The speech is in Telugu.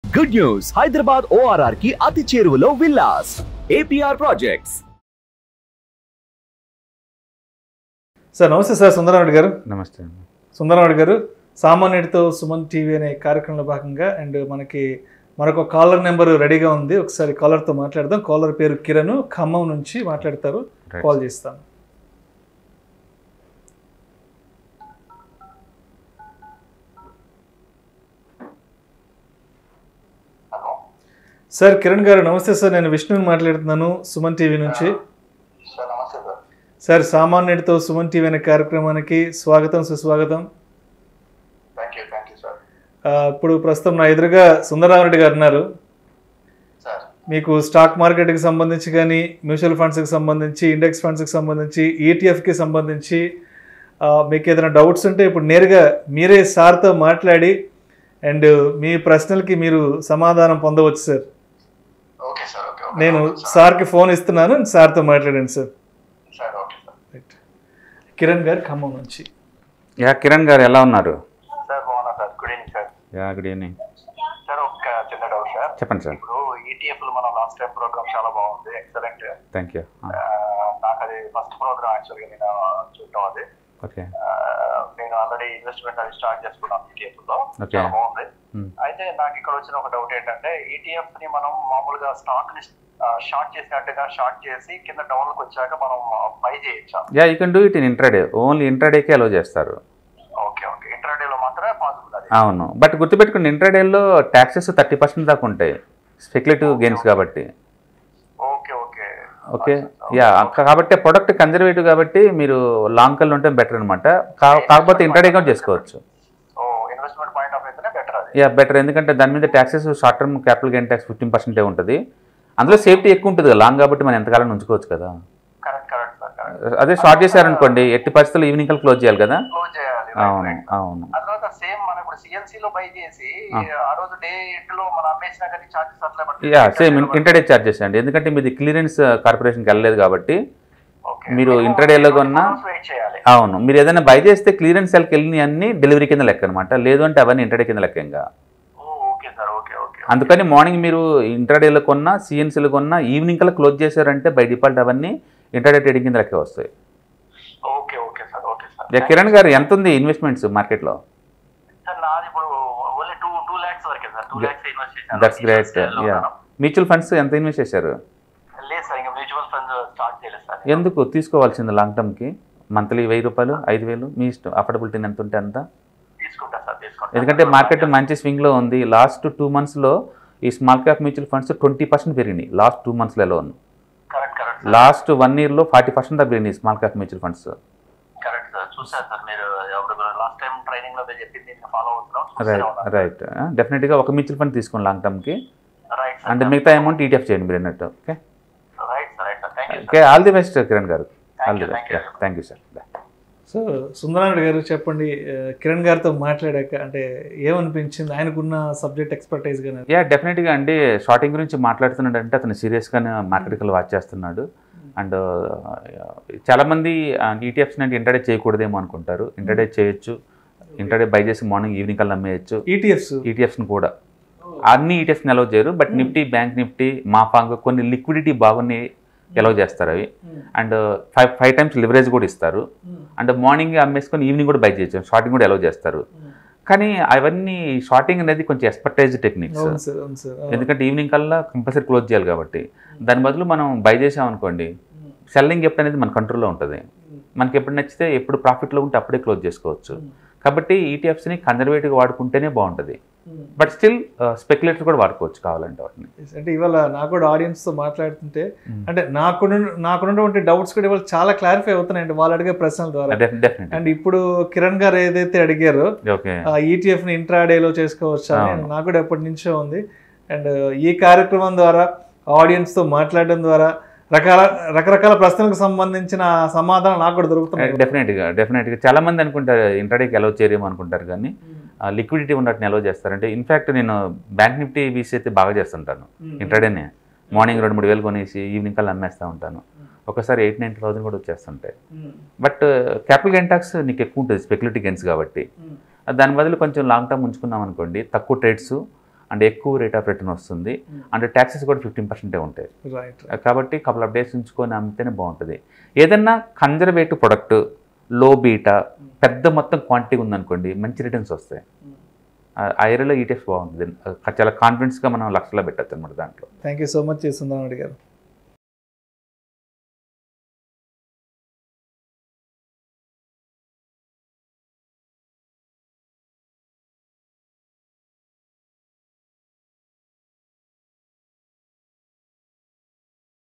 గుడ్ న్యూస్ హైదరాబాద్ ఓఆర్ఆర్ కి అతి చేరువలో విల్లాస్ ఏపీఆర్ ప్రాజెక్ట్స్ సార్ నమస్తే సార్ సుందరరావు గారు నమస్తే అండి సుందరరావు గారు సామాన్యుడితో సుమన్ టీవీ అనే కార్యక్రమంలో భాగంగా అండ్ మనకి మరొక కాలర్ నెంబర్ రెడీగా ఉంది ఒకసారి కాలర్తో మాట్లాడదాం కాలర్ పేరు కిరణ్ ఖమ్మం నుంచి మాట్లాడతారు Right. కాల్ చేస్తాను సార్ కిరణ్ గారు నమస్తే సార్ నేను విష్ణుని మాట్లాడుతున్నాను సుమన్ టీవీ నుంచి సార్ నమస్తే సార్ సార్ సామాన్యుడితో సుమన్ టీవీ అనే కార్యక్రమానికి స్వాగతం సుస్వాగతం thank you thank you sir ఆ, ఇప్పుడు ప్రస్తుతం నా ఎదురుగా సుందరరామరెడ్డి గారు ఉన్నారు సార్ మీకు స్టాక్ మార్కెట్కి సంబంధించి కానీ మ్యూచువల్ ఫండ్స్కి సంబంధించి ఇండెక్స్ ఫండ్స్కి సంబంధించి ఈటీఎఫ్కి సంబంధించి ఆ, మీకు ఏదైనా డౌట్స్ ఉంటే ఇప్పుడు నేరుగా మీరే సార్తో మాట్లాడి అండ్ మీ ప్రశ్నలకి మీరు సమాధానం పొందవచ్చు sir okay sir okay okay నేను ఓకే సార్. సార్కి ఫోన్ ఇస్తున్నాను సార్తో మాట్లాడండి sir sir okay sir right Kiran garu Khammam నుంచి యా కిరణ్ గారు ఎలా ఉన్నారు సార్ బాగున్నా sir good evening sir yeah good evening sir ఒక చిన్న డౌట్ సార్ చెప్పండి సార్ ఇప్పుడు ఈటీఎఫ్ లో మనం లాస్ట్ టైం ప్రోగ్రామ్ చాలా బాగుంది ఎక్సలెంట్ థ్యాంక్ యూ నాకు అది ఫస్ట్ ప్రోగ్రామ్ యాక్చువల్గా నేను చూడటం అది ఓకే ఆ, నేను ఆల్రెడీ ఇన్వెస్ట్మెంట్ అది స్టార్ట్ చేసుకున్నాను ఈటీఎఫ్ లో Okay. చాలా బాగుంది Hmm. అయితే నాకు ఇక్కడ వచ్చిన ఒక డౌట్ ఏంటంటే ఈటీఎఫ్ ని మనం మామూలుగా స్టాక్ ని షార్ట్ చేసినట్టుగా షార్ట్ చేసి కింద డౌన్ కి వచ్చాక మనం బై చేయొచ్చా yeah you can do it in intraday only ఇంట్రాడేకే అలో చేస్తారు ఓకే ఓకే ఇంట్రాడేలో మాత్రమే పాసిబుల్ అది అవును బట్ గుర్తుపెట్టుకుని ఇంట్రాడేలో ట్యాక్సెస్ థర్టీ పర్సెంట్ దాకా ఉంటాయి స్పెక్యులేటివ్ గెయిన్స్ కాబట్టి ఓకే ఓకే ఓకే యా కాబట్టి ప్రొడక్ట్ కన్జర్వేటివ్ కాబట్టి మీరు లాంగ్ కల్ ఉంటే బెటర్ అనమాట కాకపోతే ఇంట్రాడే కూడా చేసుకోవచ్చు ఓ ఇన్వెస్ట్మెంట్ పాయింట్ ఆఫ్ అయితేనే బెటర్ అది యా బెటర్ ఎందుకంటే దాని మీద taxes short term capital gain tax fifteen పర్సెంటే ఉంటుంది అందులో సేఫ్టీ ఎక్కువ ఉంటుంది కదా లాంగ్ కాబట్టి మనం ఎంతకాలం ఉంచుకోవచ్చు కదా కరెక్ట్ కరెక్ట్ సార్ కరెక్ట్ అదే షార్ట్ చేశారనుకోండి ఎట్టి పరిస్థితుల్లో ఈవినింగ్ కల్ క్లోజ్ చేయాలి కదా క్లోజ్ చేయాలి అవును అవును ఆ తర్వాత సేమ్ మనం ఇప్పుడు సిఎన్సి లో బై చేసి ఆ రోజు డే ఎండ్ లో మనం అమ్మేసినా కానీ చార్జెస్ అట్లా పడుతుంది. యా సేమ్ ఇంటర్డే చార్జెస్ అండి ఎందుకంటే మీది క్లియరెన్స్ కార్పొరేషన్కి వెళ్ళలేదు కాబట్టి Okay. మీరు మేము intraday లో twenty కొన్నా- hours wait చేయాలి అవును మీరు ఏదైనా బై చేస్తే క్లియరెన్స్ సెల్కి వెళ్ళిన అన్ని డెలివరీ కింద లెక్క అనమాట లేదు అంటే అవన్నీ ఇంటర్డే కింద లెక్క ఇంకా ఓ ఓకే సార్ ఓకే ఓకే అందుకని మార్నింగ్ మీరు ఇంటర్డేలో కొన్నా సిఎన్సీలో కొన్నా ఈవినింగ్ కల్లా క్లోజ్ చేశారంటే బై డిఫాల్ట్ అవన్నీ ఇంటర్డే ట్రేడింగ్ కింద లెక్క వస్తాయి okay okay sir okay sir yeah Kiran garu ఎంత ఉంది ఇన్వెస్ట్మెంట్స్ మార్కెట్లో సార్ నాది ఇప్పుడు ఓన్లీ టూ టూ ల్యాక్స్ వరకే సార్ టూ ల్యాక్స్ ఇన్వెస్ట్ చేశాను దట్స్ గ్రేట్ Scale లో యా ఉన్నాను. మ్యూచువల్ ఫండ్స్ ఎంత ఇన్వెస్ట్ చేశారు లేదు సార్ ఇంకా మ్యూచువల్ ఫండ్ స్టార్ట్ చేయలేదు సార్ ఎందుకు తీసుకోవాల్సింది లాంగ్ టర్మ్కి మంత్లీ వెయ్యి రూపాయలు ఐదు వేలు మీ ఇష్టం అఫోర్డబిలిటీ ఎంత ఉంటే అంత తీసుకుంటా సార్ తీసుకుంటా ఎందుకంటే మార్కెట్ మంచి స్వింగ్లో ఉంది లాస్ట్ టూ మంత్స్లో ఈ small cap mutual funds twenty percent పెరిగినాయి లాస్ట్ టూ మంత్స్లో loan correct correct last one ఇయర్లో ఫార్టీ పర్సెంట్ దాకా పెరిగినాయి small cap mutual funds correct sir చూసాను సార్ మీరు అప్పుడు లాస్ట్ టైం ట్రైనింగ్ లో మీరు చెప్పింది ఫాలో అవుతున్నాం రైట్ రైట్ డెఫినెట్గా ఒక మ్యూచువల్ ఫండ్ తీసుకోండి లాంగ్ టర్మ్కి రైట్ అండ్ మిగతా అమౌంట్ ఈటీఎఫ్ చేయండి మీరు అన్నట్టు okay right sir right sir thank you okay all the best Kiran garu all the you, best thank you. Thank you sir so Sundarareddy garu చెప్పండి ఆ, కిరణ్ గారితో మాట్లాడాక అంటే ఏమనిపించింది ఆయనకున్న సబ్జెక్ట్ ఎక్స్పర్టైజ్ కానీ యా డెఫినెట్గా అండి షార్టింగ్ గురించి మాట్లాడుతున్నాడు అంటే అతను సీరియస్గానే మార్కెట్కి వాచ్ చేస్తున్నాడు అండ్ చాలామంది ఈటీఎఫ్స్ అంటే ఇంటర్డే చేయకూడదేమో అనుకుంటారు ఇంటర్డే చేయొచ్చు ఇంటర్డే బై చేసి మార్నింగ్ ఈవినింగ్ కల్లా అమ్మేయచ్చు ఈటీఎఫ్స్ ఈటీఎఫ్స్ని కూడా అన్ని ఈటీఎఫ్స్ని అలౌ చేయరు but Nifty bank Nifty MAFANG కొన్ని లిక్విడిటీ బాగున్నాయి అలౌ చేస్తారు అవి and five five times leverage కూడా ఇస్తారు అండ్ మార్నింగ్ అమ్మేసుకొని ఈవినింగ్ కూడా బై చేయొచ్చు షార్టింగ్ కూడా అలౌ చేస్తారు కానీ అవన్నీ షార్టింగ్ అనేది కొంచెం ఎక్స్పర్టైజ్ టెక్నిక్స్ అవును సార్ అవును సార్ ఎందుకంటే ఈవినింగ్ కల్లా కంపల్సరీ క్లోజ్ చేయాలి కాబట్టి దాని బదులు మనం బై చేసామనుకోండి సెల్లింగ్ ఎప్పుడు అనేది మన కంట్రోల్లో ఉంటుంది మనకి ఎప్పుడు నచ్చితే ఎప్పుడు ప్రాఫిట్లో ఉంటే అప్పుడే క్లోజ్ చేసుకోవచ్చు కాబట్టి ఈటీఎఫ్స్ని కన్జర్వేటివ్గా వాడుకుంటేనే బాగుంటుంది బట్ స్టిల్ స్పెక్యులేటర్ కూడా వాడుకోవచ్చు కావాలంటే వాటిని అంటే ఇవాళ నాకు కూడా audience తో మాట్లాడుతుంటే అంటే నాకు నాకున్నటువంటి డౌట్స్ కూడా ఇవాళ చాలా క్లారిఫై అవుతున్నాయండి వాళ్ళు అడిగే ప్రశ్నల ద్వారా డెఫినెట్ అండ్ ఇప్పుడు కిరణ్ గారు ఏదైతే అడిగారో ఓకే ఆ ఈటీఎఫ్ ని ఇంట్రాడేలో చేసుకోవచ్చా అని అవును. నాకు కూడా ఎప్పటి నుంచో ఉంది అండ్ ఈ కార్యక్రమం ద్వారా audience తో మాట్లాడడం ద్వారా రకాల రకరకాల ప్రశ్నలకు సంబంధించిన సమాధానం నాకు కూడా దొరుకుతున్నాయి డెఫినెట్గా డెఫినెట్గా చాలా మంది అనుకుంటారు ఇంటర్డేకి అలౌ చేయరేమో అనుకుంటారు కానీ లిక్విడిటీ ఉన్నట్టు అలౌ చేస్తారంటే ఇన్ఫాక్ట్ నేను బ్యాంక్ నిఫ్టీ వీసీ అయితే బాగా చేస్తుంటాను ఇంటర్డేనే మార్నింగ్ రెండు మూడు వేలు కొనేసి ఈవినింగ్ కల్లా అమ్మేస్తూ ఉంటాను ఒకసారి ఎయిట్ నైన్ థౌసండ్ కూడా వచ్చేస్తుంటాయి బట్ క్యాపిటల్ గెయిన్ ట్యాక్స్ నీకు ఎక్కువ ఉంటుంది స్పెక్యులేటివ్ గెయిన్స్ కాబట్టి దాని బదులు కొంచెం లాంగ్ టర్మ్ ఉంచుకున్నాం అనుకోండి తక్కువ ట్రేడ్స్ అండ్ ఎక్కువ రేట్ ఆఫ్ రిటర్న్ వస్తుంది అండ్ ట్యాక్సెస్ కూడా ఫిఫ్టీన్ పర్సెంటే ఉంటాయి రైట్ కాబట్టి కపుల్ ఆఫ్ డేస్ ఉంచుకొని అమ్మితేనే బాగుంటుంది ఏదన్నా కన్జర్వేటివ్ ప్రొడక్ట్ లో బీటా పెద్ద మొత్తం క్వాంటిటీ ఉందనుకోండి మంచి రిటర్న్స్ వస్తాయి ఆ- ఆ ఏరియాలో ఈటీఎఫ్ బాగుంటుంది ఆ, చాలా కాన్ఫిడెన్స్గా మనం లక్షల్లో పెట్టచ్చు అనమాట దాంట్లో thank you so much Sundaram Reddy గారు